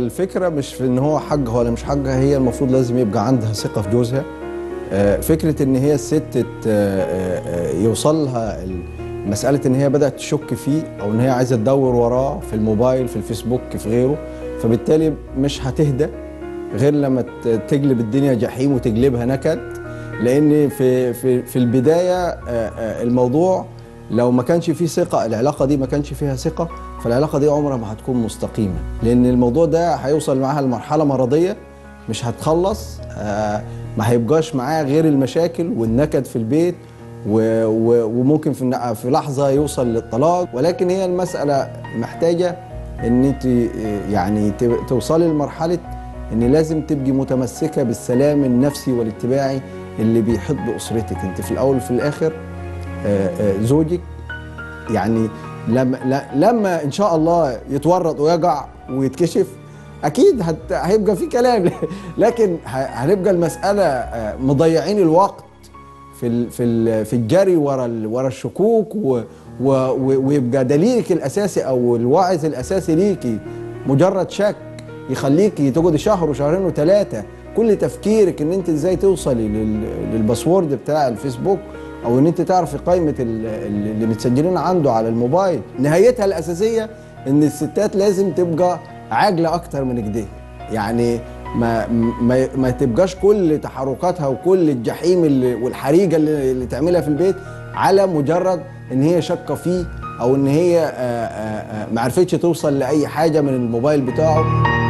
الفكره مش في ان هو حاجها ولا مش حاجها هي المفروض لازم يبقى عندها ثقه في جوزها آه، فكره ان هي الست ت- آه، آه، يوصلها ال- مساله ان هي بدات تشك فيه او ان هي عايزه تدور وراه في الموبايل في الفيسبوك في غيره فبالتالي مش هتهدى غير لما ت- تقلب الدنيا جحيم وتقلبها نكد لان في في في البدايه آه، آه، الموضوع لو ما كانش فيه ثقه العلاقه دي ما كانش فيها ثقه فالعلاقه دي عمرها ما هتكون مستقيمه لان الموضوع ده هيوصل معاها لمرحله مرضيه مش هتخلص آه، ما هيبقاش معاه غير المشاكل والنكد في البيت و- و- وممكن في الن- في لحظه يوصل للطلاق ولكن هي المساله محتاجه ان انت آه، يعني ت- توصلي لمرحله ان لازم تبقي متمسكه بالسلام النفسي والاتباعي اللي بيحيط باسرتك انت في الاول وفي الاخر آه، آه، زوجك يعني لما ل- لما ان شاء الله يتورط ويقع ويتكشف اكيد هت- هيبقى في كلام لكن ه- هنبقى المساله آه، مضيعين الوقت في ال في ال في الجري ورا ال- ورا الشكوك و و و- ويبقى دليلك الاساسي او الواعظ الاساسي ليكي مجرد شك يخليكي تقعدي شهر وشهرين وثلاثه كل تفكيرك ان انت ازاي توصلي لل- للباسورد بتاع الفيسبوك او ان انت تعرفي قائمه ال- ال- اللي متسجلين عنده على الموبايل نهايتها الاساسيه ان الستات لازم تبقى عاجله اكتر من كده يعني ما ما ما تبقاش كل تحركاتها وكل الجحيم اللي والحريقه اللي, اللي تعملها في البيت على مجرد ان هي شاكه فيه او ان هي آه، آه، آه، ما عرفتش توصل لاي حاجه من الموبايل بتاعه